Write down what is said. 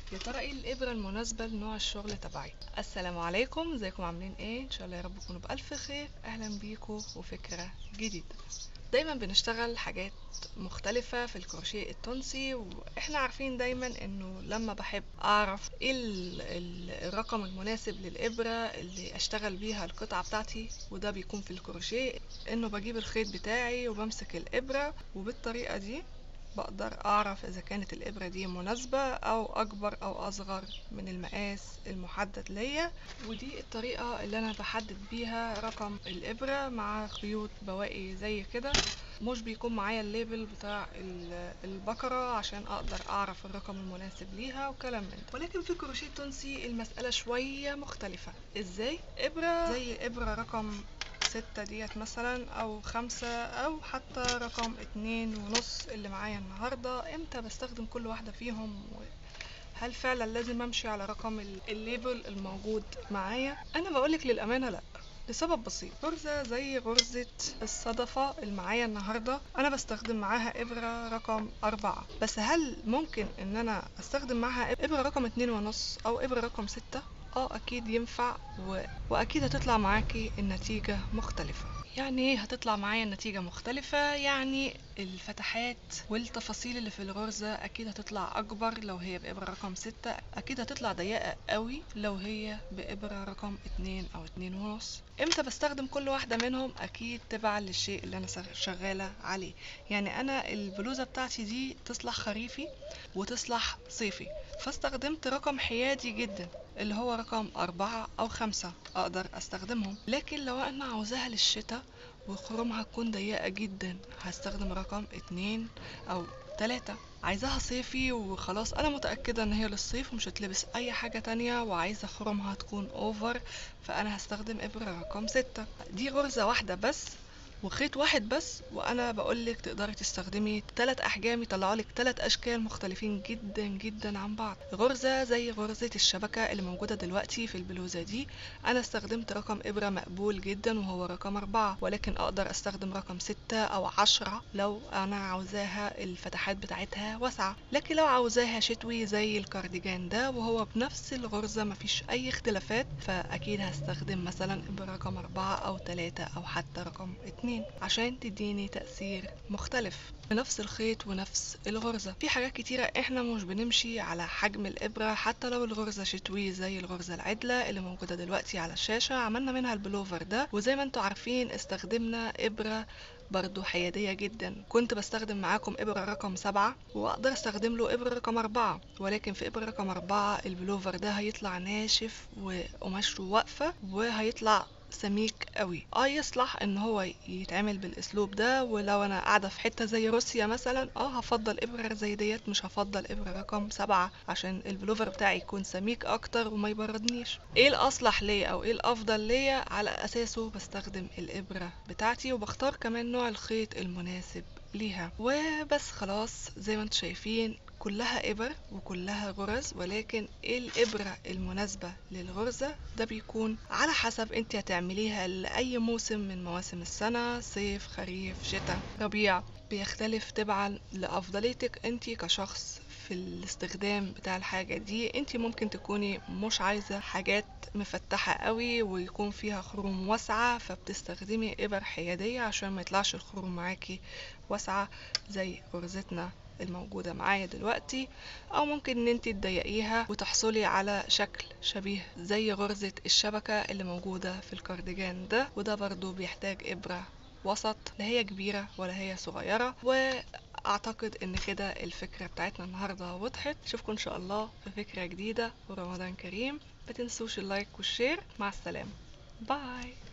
يا ترى ايه الابره المناسبه لنوع الشغل تبعي السلام عليكم ازيكم عاملين ايه ان شاء الله يا رب تكونوا بالف خير اهلا بيكم وفكره جديده دايما بنشتغل حاجات مختلفة في الكروشيه التونسي واحنا عارفين دايما انه لما بحب اعرف ايه ال- ال- الرقم المناسب للابرة اللي اشتغل بيها القطعة بتاعتي وده بيكون في الكروشيه انه بجيب الخيط بتاعي وبمسك الابرة وبالطريقة دي بقدر اعرف اذا كانت الابرة دي مناسبة او اكبر او اصغر من المقاس المحدد ليا ودي الطريقة اللي انا بحدد بيها رقم الابرة مع خيوط بواقي زي كده مش بيكون معايا الليبل بتاع ال- البقرة عشان اقدر اعرف الرقم المناسب ليها وكلام من ده ولكن في الكروشيه التونسي المسألة شوية مختلفة ازاي ابرة زي ابرة رقم ستة ديت مثلا او خمسة او حتى رقم اتنين ونص اللي معايا النهاردة امتى بستخدم كل واحدة فيهم و... هل فعلا لازم امشي على رقم ال- الليبل الموجود معايا انا بقولك للامانة لا لسبب بسيط غرزة زي غرزة الصدفة اللي معايا النهاردة أنا بستخدم معاها إبرة رقم أربعة بس هل ممكن إن أنا أستخدم معاها إبرة رقم اتنين ونص أو إبرة رقم ستة؟ اه اكيد ينفع و... واكيد هتطلع معاكي النتيجة مختلفة يعني ايه هتطلع معايا النتيجة مختلفة يعني الفتحات والتفاصيل اللي في الغرزة اكيد هتطلع اكبر لو هي بإبرة رقم ستة اكيد هتطلع ضيقة قوي لو هي بإبرة رقم اتنين او اتنين ونص امتى بستخدم كل واحدة منهم اكيد تبعا للشيء اللي انا سغ- شغالة عليه يعني انا البلوزة بتاعتي دي تصلح خريفي وتصلح صيفي فاستخدمت رقم حيادي جدا اللي هو رقم أربعة أو خمسة أقدر أستخدمهم لكن لو أنا عاوزاها للشتاء وخرومها تكون ضيقة جدا هستخدم رقم اتنين أو تلاتة عايزاها صيفي وخلاص أنا متأكدة إن هي للصيف ومش هتلبس أي حاجة تانية وعايزة خرومها تكون أوفر فأنا هستخدم إبرة رقم ستة دي غرزة واحدة بس وخيط واحد بس وانا بقولك تقدري تستخدمي ثلاث احجام يطلعوا لك ثلاث اشكال مختلفين جدا جدا عن بعض غرزه زي غرزه الشبكه اللي موجوده دلوقتي في البلوزه دي انا استخدمت رقم ابره مقبول جدا وهو رقم أربعة ولكن اقدر استخدم رقم ستة او عشرة لو انا عاوزاها الفتحات بتاعتها واسعه لكن لو عاوزاها شتوي زي الكارديجان ده وهو بنفس الغرزه مفيش اي اختلافات فاكيد هستخدم مثلا ابره رقم أربعة او ثلاثة او حتى رقم اتنين عشان تديني تأثير مختلف بنفس الخيط ونفس الغرزة في حاجات كتيرة احنا مش بنمشي على حجم الإبرة حتى لو الغرزة شتوي زي الغرزة العدلة اللي موجودة دلوقتي على الشاشة عملنا منها البلوفر ده وزي ما انتوا عارفين استخدمنا إبرة برضو حيادية جدا كنت بستخدم معاكم إبرة رقم سبعة وأقدر أستخدم له إبرة رقم أربعة ولكن في إبرة رقم أربعة البلوفر ده هيطلع ناشف وقماشته واقفة وهيطلع سميك قوي اه يصلح ان هو يتعمل بالاسلوب ده ولو انا قاعده في حته زي روسيا مثلا اه هفضل ابره زي ديت مش هفضل ابره رقم سبعة عشان البلوفر بتاعي يكون سميك اكتر وما يبردنيش ايه الاصلح ليا او ايه الافضل ليا على اساسه بستخدم الابره بتاعتي وبختار كمان نوع الخيط المناسب ليها وبس خلاص زي ما انتم شايفين كلها إبر وكلها غرز ولكن ايه الإبرة المناسبة للغرزة ده بيكون على حسب انت هتعمليها لأي موسم من مواسم السنة صيف خريف شتاء ربيع بيختلف تبعا لأفضليتك انت كشخص في الاستخدام بتاع الحاجة دي انت ممكن تكوني مش عايزة حاجات مفتحة قوي ويكون فيها خروم واسعة فبتستخدمي إبر حيادية عشان ما يطلعش الخروم معاكي واسعة زي غرزتنا الموجودة معايا دلوقتي او ممكن ان انت تضيقيها وتحصلي على شكل شبيه زي غرزة الشبكة اللي موجودة في الكارديجان ده وده برضو بيحتاج ابرة وسط لا هي كبيرة ولا هي صغيرة واعتقد ان كده الفكرة بتاعتنا النهاردة وضحت اشوفكم ان شاء الله في فكرة جديدة ورمضان كريم ما تنسوش اللايك والشير مع السلامة باي